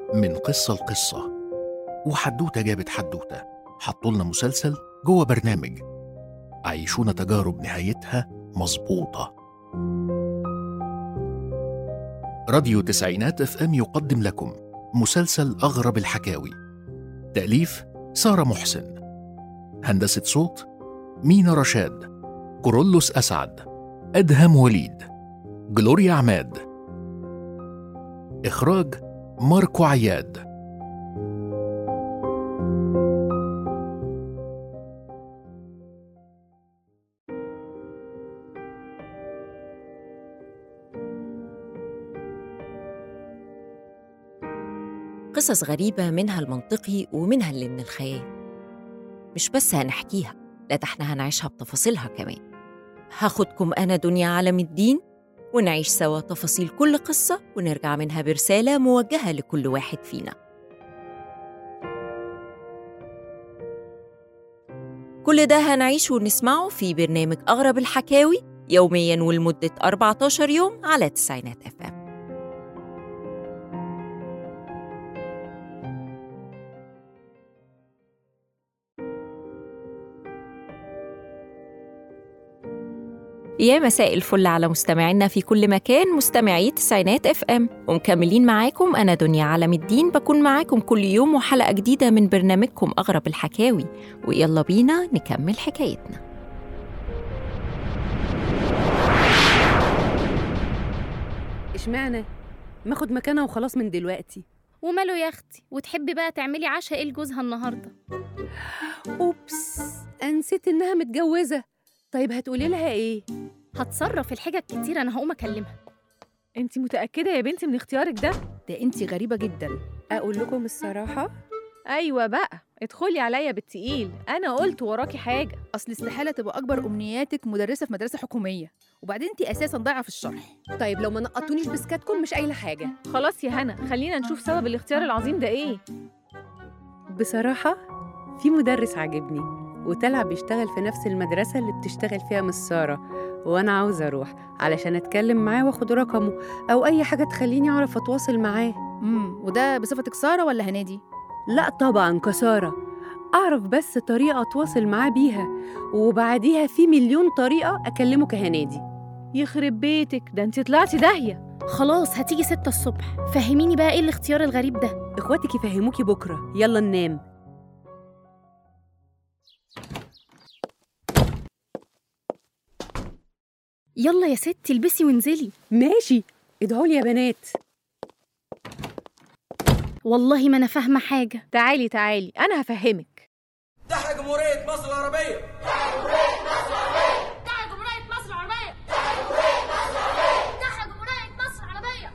من قصة لقصة وحدوتة جابت حدوتة حطوا لنا مسلسل جوه برنامج عيشونا تجارب نهايتها مظبوطة راديو تسعينات اف ام يقدم لكم مسلسل أغرب الحكاوي تأليف سارة محسن هندسة صوت مينا رشاد كورولوس أسعد أدهم وليد جلوريا عماد إخراج ماركو عياد قصص غريبة منها المنطقي ومنها اللي من الخيال مش بس هنحكيها لا ده احنا هنعيشها بتفاصيلها كمان هاخدكم أنا دنيا عالم الدين ونعيش سوا تفاصيل كل قصة ونرجع منها برسالة موجهة لكل واحد فينا كل ده هنعيشه ونسمعه في برنامج أغرب الحكاوي يومياً ولمدة 14 يوم على تسعينات أف أم يا مساء الفل على مستمعينا في كل مكان مستمعي تسعينات اف ام ومكملين معاكم انا دنيا عالم الدين بكون معاكم كل يوم وحلقه جديده من برنامجكم اغرب الحكاوي ويلا بينا نكمل حكايتنا اشمعنى ما اخد مكانها وخلاص من دلوقتي وماله يا اختي وتحبي بقى تعملي عشاء ايه لجوزها النهارده اوبس نسيت انها متجوزه طيب هتقولي لها ايه هتصرف الحجج كتير انا هقوم اكلمها انت متأكدة يا بنتي من اختيارك ده؟ ده انتي غريبه جدا اقول لكم الصراحه أيوة بقى ادخلي عليا بالتقيل أنا قلت وراكي حاجة اصل استحاله تبقى اكبر امنياتك مدرسه في مدرسه حكوميه وبعدين انت اساسا ضايعه في الشرح طيب لو ما نقطونيش بسكاتكم مش قايله حاجه خلاص يا هنا خلينا نشوف سبب الاختيار العظيم ده إيه بصراحه في مدرس عاجبني وطلع بيشتغل في نفس المدرسه اللي بتشتغل فيها مس ساره وانا عاوزه اروح علشان اتكلم معاه واخد رقمه او اي حاجه تخليني اعرف اتواصل معاه امم وده بصفتك ساره ولا هنادي لا طبعا كسارة أعرف بس طريقة أتواصل معاه بيها وبعديها في مليون طريقة أكلمه كهنادي يخرب بيتك ده انت طلعتي داهية خلاص هتيجي ستة الصبح فهميني بقى ايه الاختيار الغريب ده إخواتك يفهموكي بكرة يلا ننام يلا يا ستي البسي وانزلي ماشي ادعولي يا بنات والله ما انا فاهمه حاجه تعالي تعالي أنا هفهمك تحيا جمهورية مصر العربية تحيا جمهورية مصر العربية تحيا جمهورية مصر العربية تحيا جمهورية مصر العربية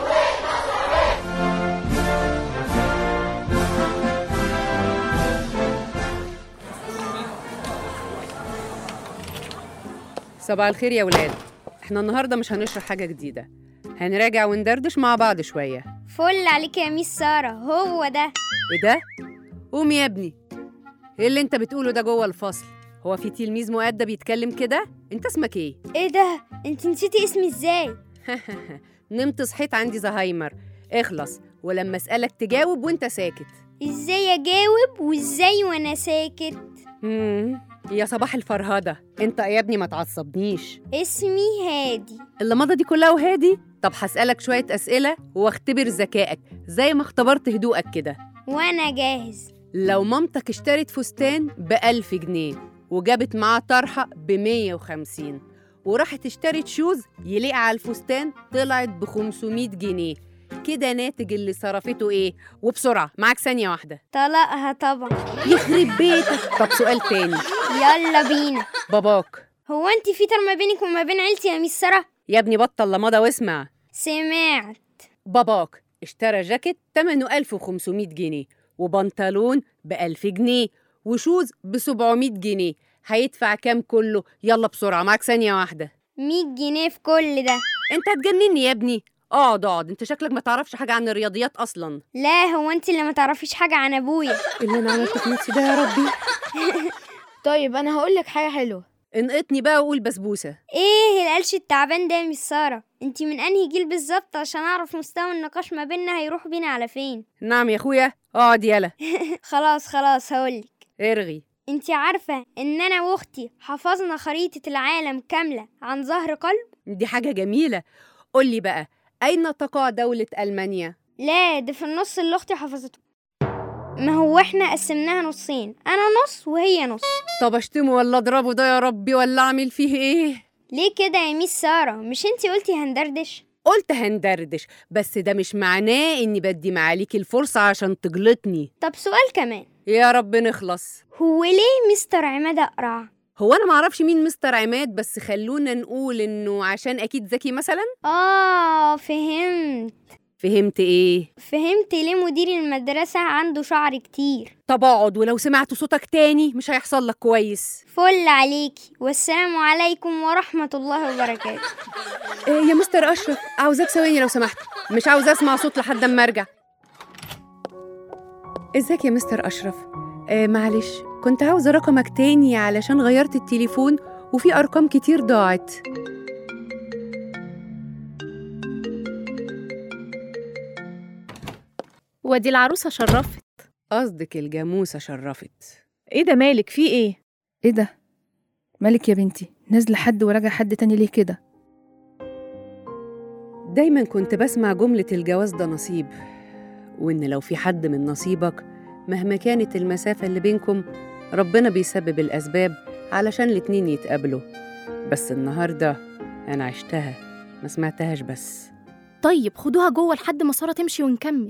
صباح الخير يا ولاد احنا النهاردة مش هنشرح حاجة جديدة هنراجع وندردش مع بعض شوية فل عليك يا ميس سارة هو ده ايه ده؟ قوم يا ابني ايه اللي انت بتقوله ده جوه الفصل؟ هو في تلميذ مؤدب يتكلم كده؟ انت اسمك ايه؟ ايه ده انت نسيتي اسمي ازاي نمت صحيت عندي زهايمر اخلص ولما اسألك تجاوب وانت ساكت ازاي اجاوب وازاي وانا ساكت مم. يا صباح الفرهدة انت يا ابني ما تعصبنيش اسمي هادي اللي مضى دي كلها وهادي طب هسألك شوية أسئلة واختبر ذكائك زي ما اختبرت هدوءك كده وانا جاهز لو مامتك اشترت فستان بألف جنيه وجابت معاه طرحة بمية وخمسين وراحت اشترت شوز يليق على الفستان طلعت بخمسمية جنيه كده ناتج اللي صرفته ايه وبسرعة معاك ثانية واحدة طلقها طبعا يخرب بيتك طب سؤال تاني يلا بينا باباك هو انت في طار ما بينك وما بين عيلتي يا ميس سارة يا ابني بطل لمضى واسمع سمعت باباك اشترى جاكيت تمنه 1500 جنيه وبنطلون ب 1000 جنيه وشوز ب 700 جنيه هيدفع كام كله يلا بسرعة معاك ثانية واحدة 100 جنيه في كل ده انت هتجنني يا ابني اقعد اقعد انت شكلك ما تعرفش حاجة عن الرياضيات اصلا لا هو انت اللي ما تعرفيش حاجة عن ابويا اللي انا عملته في نفسي ده يا ربي طيب انا هقول لك حاجه حلوه انقطني بقى وقول بسبوسة ايه القلش التعبان ده يا مس سارة انتي من انهي جيل بالظبط عشان اعرف مستوى النقاش ما بيننا هيروح بينا على فين نعم يا اخويا اقعد يلا خلاص خلاص هقولك ارغي انتي عارفة ان انا واختي حفظنا خريطة العالم كاملة عن ظهر قلب دي حاجة جميلة قولي بقى أين تقع دولة ألمانيا؟ لا ده في النص اللي اختي حفظته ما هو احنا قسمناها نصين انا نص وهي نص طب اشتمه ولا اضربه ده يا ربي ولا اعمل فيه ايه؟ ليه كده يا ميس سارة مش انتي قلتي هندردش قلت هندردش بس ده مش معناه اني بدي معاليك الفرصة عشان تجلطني طب سؤال كمان يا رب نخلص هو ليه مستر عماد اقرع هو انا معرفش مين مستر عماد بس خلونا نقول انه عشان اكيد ذكي مثلا اه فهمت فهمت ايه فهمت ليه مدير المدرسة عنده شعر كتير طب اقعد ولو سمعت صوتك تاني مش هيحصل لك كويس فل عليكي والسلام عليكم ورحمة الله وبركاته إيه يا مستر اشرف عاوزاك ثواني لو سمحت مش عاوز اسمع صوت لحد اما ارجع ازيك يا مستر اشرف آه معلش كنت عاوزه رقمك تاني علشان غيرت التليفون وفي ارقام كتير ضاعت ودي العروسة شرفت قصدك الجاموسه شرفت ايه ده مالك في ايه ايه ده مالك يا بنتي نازله حد وراجع حد تاني ليه كده دايما كنت بسمع جمله الجواز ده نصيب وان لو في حد من نصيبك مهما كانت المسافه اللي بينكم ربنا بيسبب الاسباب علشان الاتنين يتقابلوا بس النهارده انا عشتها ما سمعتهاش بس طيب خدوها جوه لحد ما سارة تمشي ونكمل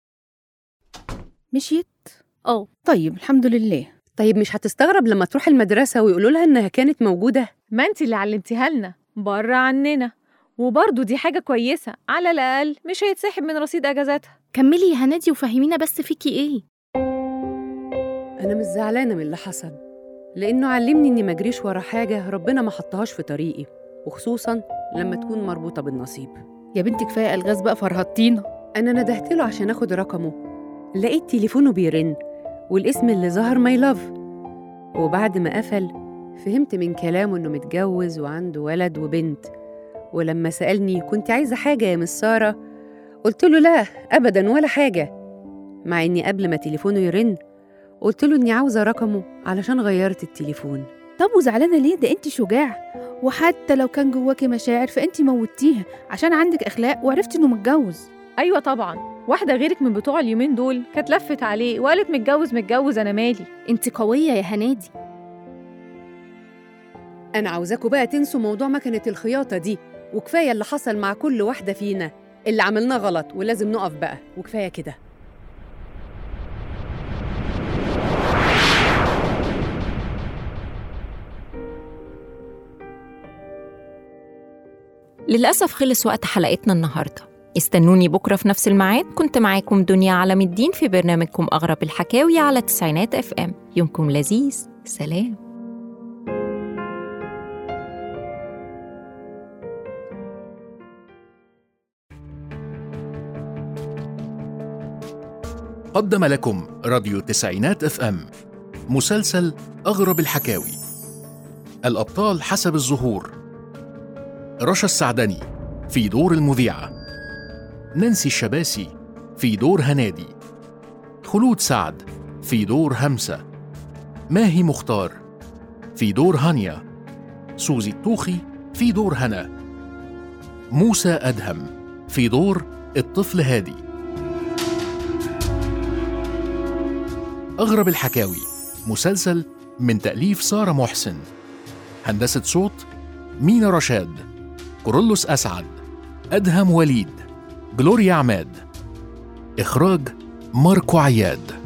مشيت اه طيب الحمد لله طيب مش هتستغرب لما تروح المدرسه ويقولوا لها انها كانت موجوده ما انت اللي علمتيها لنا بره عننا وبرضه دي حاجة كويسة على الأقل مش هيتسحب من رصيد أجازاتها كملي يا هنادي وفهمينا بس فيكي ايه انا مش زعلانه من اللي حصل لانه علمني اني ما اجريش ورا حاجه ربنا ما حطهاش في طريقي وخصوصا لما تكون مربوطه بالنصيب يا بنتي كفايه الغاز بقى فرهطتينا انا ندهت له عشان اخد رقمه لقيت تليفونه بيرن والاسم اللي ظهر ماي لاف وبعد ما قفل فهمت من كلامه انه متجوز وعنده ولد وبنت ولما سالني كنت عايزه حاجه يا مس ساره قلت له لا ابدا ولا حاجه مع اني قبل ما تليفونه يرن قلت له اني عاوزه رقمه علشان غيرت التليفون طب وزعلانه ليه ده انت شجاع وحتى لو كان جواكي مشاعر فانت موتيها عشان عندك اخلاق وعرفتي انه متجوز أيوة طبعا واحدة غيرك من بتوع اليومين دول كانت لفت عليه وقالت متجوز متجوز أنا مالي انت قوية يا هنادي انا عاوزاكوا بقى تنسوا موضوع مكنه الخياطه دي وكفايه اللي حصل مع كل واحده فينا اللي عملناه غلط ولازم نقف بقى وكفايه كده للأسف خلص وقت حلقتنا النهاردة استنوني بكرة في نفس الميعاد كنت معاكم دنيا علم الدين في برنامجكم أغرب الحكاوي على تسعينات اف ام يومكم لذيذ سلام قدم لكم راديو تسعينات اف ام مسلسل أغرب الحكاوي الأبطال حسب الظهور رشا السعدني في دور المذيعة نانسي الشباسي في دور هنادي خلود سعد في دور همسة ماهي مختار في دور هانيا سوزي الطوخي في دور هنا موسى أدهم في دور الطفل هادي أغرب الحكاوي مسلسل من تأليف سارة محسن هندسة صوت مينا رشاد كورولوس أسعد أدهم وليد جلوريا عماد إخراج ماركو عياد